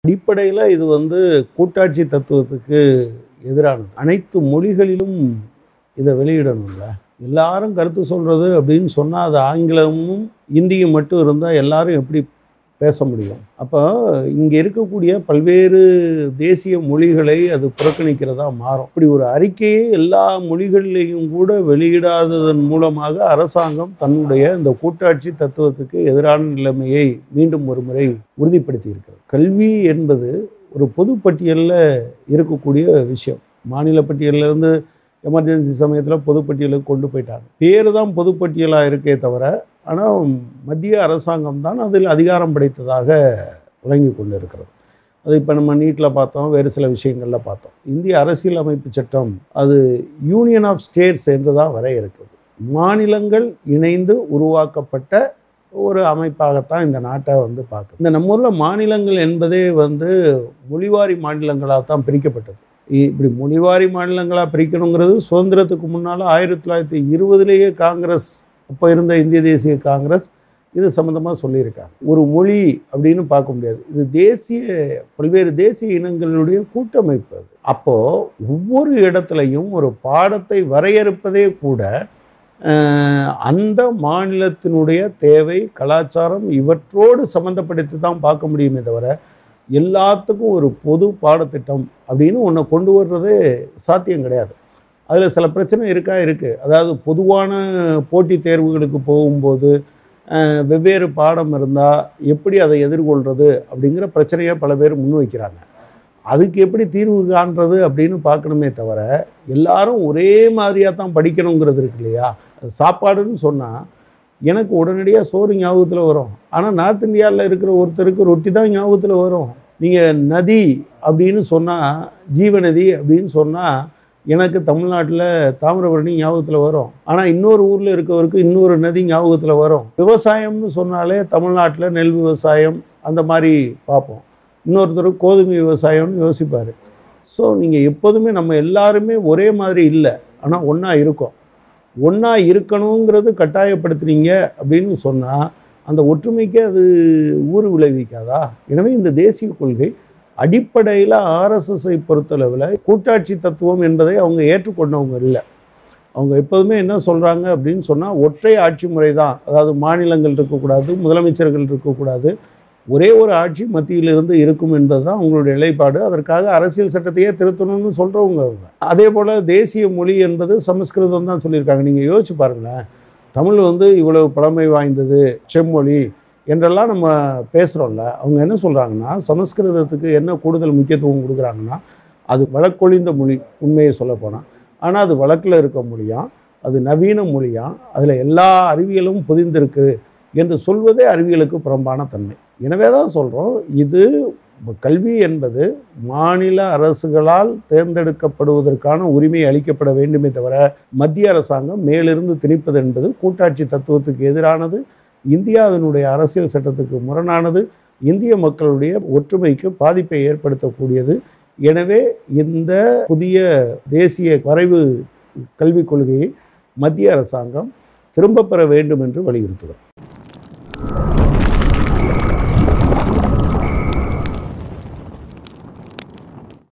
அடிப்படையில் இது வந்து கூட்டாட்சி தத்துவத்துக்கு எதிரானது அனைத்து மொழிகளிலும் இதை வெளியிடணும்ல எல்லாரும் கருத்து சொல்கிறது அப்படின்னு சொன்னால் அது ஆங்கிலமும் இந்தியும் மட்டும் இருந்தால் எல்லாரும் எப்படி பேச முடியும் அப்போ இங்கே இருக்கக்கூடிய பல்வேறு தேசிய மொழிகளை அது புறக்கணிக்கிறதா மாறும் இப்படி ஒரு அறிக்கையை எல்லா மொழிகளிலையும் கூட வெளியிடாததன் மூலமாக அரசாங்கம் தன்னுடைய இந்த கூட்டாட்சி தத்துவத்துக்கு எதிரான நிலைமையை மீண்டும் ஒரு முறை உறுதிப்படுத்தி இருக்கிறது கல்வி என்பது ஒரு பொது பட்டியலில் இருக்கக்கூடிய விஷயம் மாநில பட்டியலிருந்து எமர்ஜென்சி சமயத்தில் பொதுப்பட்டியலுக்கு கொண்டு போயிட்டாங்க பேர் தான் பொதுப்பட்டியலாக இருக்கே தவிர ஆனால் மத்திய அரசாங்கம் தான் அதில் அதிகாரம் படைத்ததாக விளங்கி கொண்டு இருக்கிறது அது இப்போ நம்ம நீட்டில் பார்த்தோம் வேறு சில விஷயங்களில் பார்த்தோம் இந்திய அரசியலமைப்பு சட்டம் அது யூனியன் ஆஃப் ஸ்டேட்ஸ் என்று தான் வர இருக்குது மாநிலங்கள் இணைந்து உருவாக்கப்பட்ட ஒரு அமைப்பாகத்தான் இந்த நாட்டை வந்து பார்க்குது இந்த நம்ம ஊரில் மாநிலங்கள் என்பதே வந்து மொழிவாரி மாநிலங்களாக தான் பிரிக்கப்பட்டது இ- இப்படி மொழிவாரி மாநிலங்களாக பிரிக்கணுங்கிறது சுதந்திரத்துக்கு முன்னால் ஆயிரத்தி தொள்ளாயிரத்தி இருபதுலேயே காங்கிரஸ் அப்போ இருந்த இந்திய தேசிய காங்கிரஸ் இது சம்மந்தமாக சொல்லியிருக்காங்க ஒரு மொழி அப்படின்னு பார்க்க முடியாது இது தேசிய பல்வேறு தேசிய இனங்களுடைய கூட்டமைப்பு அது அப்போது ஒவ்வொரு இடத்துலையும் ஒரு பாடத்தை வரையறுப்பதே கூட அஹ், அந்த மாநிலத்தினுடைய தேவை கலாச்சாரம் இவற்றோடு சம்மந்தப்படுத்தி தான் பார்க்க முடியுமே தவிர எல்லாத்துக்கும் ஒரு பொது பாடத்திட்டம் அப்படின்னு ஒன்று கொண்டு வர்றது சாத்தியம் கிடையாது அதில் சில பிரச்சனை இருக்கா இருக்குது அதாவது பொதுவான போட்டித் தேர்வுகளுக்கு போகும்போது அஹ், வெவ்வேறு பாடம் இருந்தால் எப்படி அதை எதிர்கொள்கிறது அப்படிங்கிற பிரச்சனையை பல பேர் முன்வைக்கிறாங்க அதுக்கு எப்படி தீர்வு காண்றது அப்படின்னு பார்க்கணுமே தவிர எல்லாரும் ஒரே மாதிரியாக தான் படிக்கணுங்கிறது இருக்கு இல்லையா அது சாப்பாடுன்னு சொன்னால் எனக்கு உடனடியாக சோறு ஞாபகத்தில் வரும் ஆனால் நார்த் இந்தியாவில் இருக்கிற ஒருத்தருக்கு ரொட்டி தான் ஞாபகத்தில் வரும் நீங்கள் நதி அப்படின்னு சொன்னால் ஜீவநதி அப்படின்னு சொன்னால் எனக்கு தமிழ்நாட்டில் தாமிரபரணி ஞாபகத்தில் வரும் ஆனால் இன்னொரு ஊரில் இருக்கவருக்கு இன்னொரு நதி ஞாபகத்தில் வரும் விவசாயம்னு சொன்னாலே தமிழ்நாட்டில் நெல் விவசாயம் அந்த மாதிரி பார்ப்போம் இன்னொருத்தர் கோதுமை விவசாயம்னு யோசிப்பார் ஸோ நீங்கள் எப்போதுமே நம்ம எல்லாருமே ஒரே மாதிரி இல்லை ஆனால் ஒன்றா இருக்கோம் ஒன்றா இருக்கணுங்கிறது கட்டாயப்படுத்துனீங்க அப்படின்னு சொன்னால் அந்த ஒற்றுமைக்கு அது ஊறு விளைவிக்காதா எனவே இந்த தேசிய கொள்கை அடிப்படையில் ஆர்எஸ்எஸ்ஐ பொறுத்தளவில் கூட்டாட்சி தத்துவம் என்பதை அவங்க ஏற்றுக்கொண்டவங்க இல்லை அவங்க எப்போதுமே என்ன சொல்கிறாங்க அப்படின்னு சொன்னால் ஒற்றை ஆட்சி முறை தான் அதாவது மாநிலங்கள் இருக்கக்கூடாது முதலமைச்சர்கள் இருக்கக்கூடாது ஒரே ஒரு ஆட்சி மத்தியிலிருந்து இருக்கும் என்பது தான் அவங்களுடைய நிலைப்பாடு அதற்காக அரசியல் சட்டத்தையே திருத்தணும்னு சொல்கிறவங்க அவங்க அதே போல் தேசிய மொழி என்பது சமஸ்கிருதம் தான் சொல்லியிருக்காங்க நீங்கள் யோசிச்சு பாருங்களேன் தமிழ் வந்து இவ்வளவு பழமை வாய்ந்தது செம்மொழி என்றெல்லாம் நம்ம பேசுகிறோம்ல அவங்க என்ன சொல்கிறாங்கன்னா சமஸ்கிருதத்துக்கு என்ன கூடுதல் முக்கியத்துவம் கொடுக்குறாங்கன்னா அது வழக்கொழிந்த மொழி உண்மையை சொல்லப்போனால் ஆனால் அது வழக்கில் இருக்க மொழியாம் அது நவீன மொழியாம் அதில் எல்லா அறிவியலும் பொதிந்திருக்கு என்று சொல்வதே அறிவியலுக்கு புறம்பான தன்மை எனவே தான் சொல்கிறோம் இது கல்வி என்பது மாநில அரசுகளால் தேர்ந்தெடுக்கப்படுவதற்கான உரிமை அளிக்கப்பட வேண்டுமே தவிர மத்திய அரசாங்கம் மேலிருந்து திணிப்பது என்பது கூட்டாட்சி தத்துவத்துக்கு எதிரானது இந்தியாவினுடைய அரசியல் சட்டத்துக்கு முரணானது இந்திய மக்களுடைய ஒற்றுமைக்கு பாதிப்பை ஏற்படுத்தக்கூடியது எனவே இந்த புதிய தேசிய வரைவு கல்விக் கொள்கையை மத்திய அரசாங்கம் திரும்பப் பெற வேண்டும் என்று வலியுறுத்துகிறோம்